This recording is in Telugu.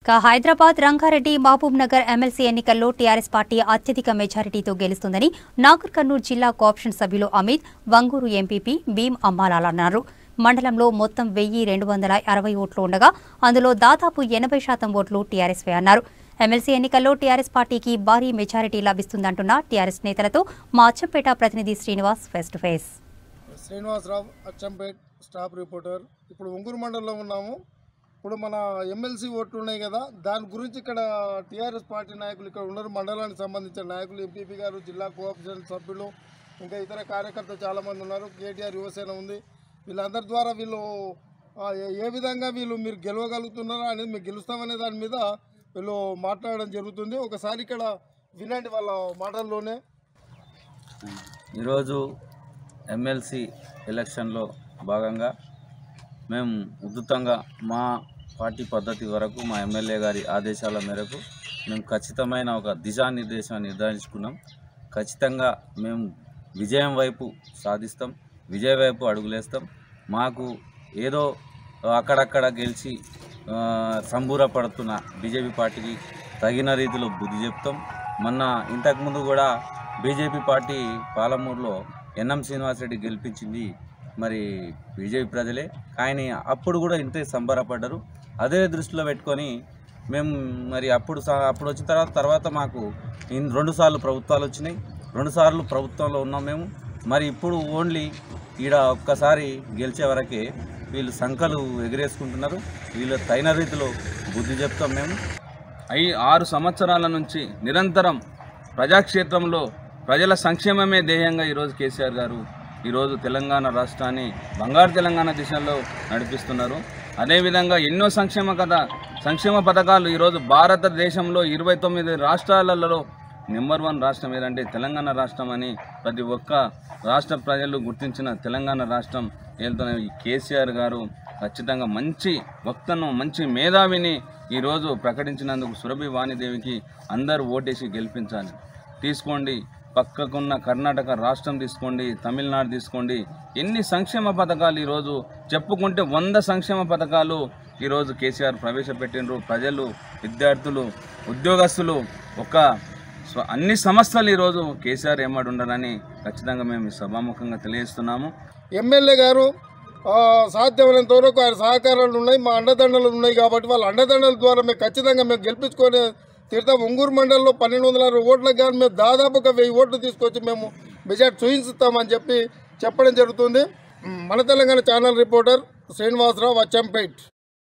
ఇక హైదరాబాద్ రంగారెడ్డి మహబూబ్ నగర్ ఎమ్మెల్సీ ఎన్నికల్లో టీఆర్ఎస్ పార్టీ అత్యధిక మెజారిటీతో గెలుస్తుందని నాగర్ కర్నూలు జిల్లా కోఆప్షన్ సభ్యులు అమిత్ వంగూరు ఎంపీపీ భీం అమ్మాలాల్ అన్నారు మండలంలో మొత్తం వెయ్యి రెండు వందల అరవై ఓట్లు ఉండగా అందులో దాదాపు ఎనభై శాతం ఓట్లు టీఆర్ఎస్వే అన్నారు ఎమ్మెల్సీ ఎన్నికల్లో టీఆర్ఎస్ పార్టీకి భారీ మెజారిటీ లభిస్తుందంటున్న టీఆర్ఎస్ నేతలతో మా అచ్చంపేట ప్రతినిధి Srinivas face to face Srinivasa Rao Achampet staff reporter ఇప్పుడు ఉంగురు మండలంలో ఉన్నాము ఇప్పుడు మన ఎమ్మెల్సీ ఓట్లు ఉన్నాయి కదా దాని గురించి ఇక్కడ టీఆర్ఎస్ పార్టీ నాయకులు ఇక్కడ ఉన్నారు మండలానికి సంబంధించిన నాయకులు ఎంపీపీ గారు జిల్లా కోఆపరేషన్ సభ్యులు ఇంకా ఇతర కార్యకర్తలు చాలామంది ఉన్నారు కేటీఆర్ యువసేన ఉంది వీళ్ళందరి ద్వారా వీళ్ళు ఆ, ఏ- ఏ విధంగా వీళ్ళు మీరు గెలవగలుగుతున్నారా అనేది మీరు గెలుస్తామనే దాని మీద వీళ్ళు మాట్లాడడం జరుగుతుంది ఒకసారి ఇక్కడ వినండి వాళ్ళ మాటల్లోనే ఈరోజు ఎమ్మెల్సీ ఎలక్షన్లో భాగంగా మేము ఉద్ధృతంగా మా పార్టీ పద్ధతి వరకు మా ఎమ్మెల్యే గారి ఆదేశాల మేరకు మేము ఖచ్చితమైన ఒక దిశానిర్దేశాన్ని నిర్ధారించుకున్నాం ఖచ్చితంగా మేము విజయం వైపు సాధిస్తాం విజయ వైపు అడుగులేస్తాం మాకు ఏదో అక్కడక్కడ గెలిచి ఆ, సంబూరపడుతున్న బీజేపీ పార్టీకి తగిన రీతిలో బుద్ధి చెప్తాం మొన్న ఇంతకుముందు కూడా బీజేపీ పార్టీ పాలమూరులో ఎన్ఎం శ్రీనివాసరెడ్డి గెలిపించింది మరి బీజేపీ ప్రజలే కానీ అప్పుడు కూడా ఇంతే సంబరపడ్డారు అదే దృష్టిలో పెట్టుకొని మేము మరి అప్పుడు సా- అప్పుడు వచ్చిన తర్వాత తర్వాత మాకు ఇన్ రెండు సార్లు ప్రభుత్వాలు వచ్చినాయి రెండు సార్లు ప్రభుత్వంలో ఉన్నాం మేము మరి ఇప్పుడు ఓన్లీ ఈడ ఒక్కసారి గెలిచే వరకే వీళ్ళు సంఖలు ఎగిరేసుకుంటున్నారు వీళ్ళు తగిన రీతిలో బుద్ధి చెప్తాం మేము ఐ ఆరు సంవత్సరాల నుంచి నిరంతరం ప్రజాక్షేత్రంలో ప్రజల సంక్షేమమే ధ్యేయంగా ఈరోజు కేసీఆర్ గారు ఈరోజు తెలంగాణ రాష్ట్రాన్ని బంగారు తెలంగాణ దిశలో నడిపిస్తున్నారు అదేవిధంగా ఎన్నో సంక్షేమ కథ సంక్షేమ పథకాలు ఈరోజు భారతదేశంలో ఇరవై తొమ్మిది రాష్ట్రాలలో నెంబర్ వన్ రాష్ట్రం ఏదంటే తెలంగాణ రాష్ట్రం అని ప్రతి ఒక్క రాష్ట్ర ప్రజలు గుర్తించిన తెలంగాణ రాష్ట్రం ఏళ్తున్న ఈ కేసీఆర్ గారు ఖచ్చితంగా మంచి వక్తను మంచి మేధావిని ఈరోజు ప్రకటించినందుకు సురభి వాణిదేవికి అందరూ ఓటేసి గెలిపించాలి తీసుకోండి పక్కకున్న కర్ణాటక రాష్ట్రం తీసుకోండి తమిళనాడు తీసుకోండి ఎన్ని సంక్షేమ పథకాలు ఈరోజు చెప్పుకుంటే వంద సంక్షేమ పథకాలు ఈరోజు కేసీఆర్ ప్రవేశపెట్టినరు ప్రజలు విద్యార్థులు ఉద్యోగస్తులు ఒక స్వ- అన్ని సంస్థలు ఈరోజు కేసీఆర్ ఏమాడు ఉండరని ఖచ్చితంగా మేము ఈ సభాముఖంగా తెలియజేస్తున్నాము ఎమ్మెల్యే గారు ఆ, సాధ్యమైనంత వరకు ఆయన సహకారాలు ఉన్నాయి మా అండదండలు ఉన్నాయి కాబట్టి వాళ్ళ అండదండల ద్వారా మేము ఖచ్చితంగా మేము గెలిపించుకొని తీర్థం ఒంగూరు మండలంలో పన్నెండు వందల అరవై ఓట్లకు కానీ మేము దాదాపుగా వెయ్యి ఓట్లు తీసుకొచ్చి మేము మెజార్టీ చూపిస్తామని చెప్పి చెప్పడం జరుగుతుంది మన తెలంగాణ ఛానల్ రిపోర్టర్ శ్రీనివాసరావు అచ్చంపేట్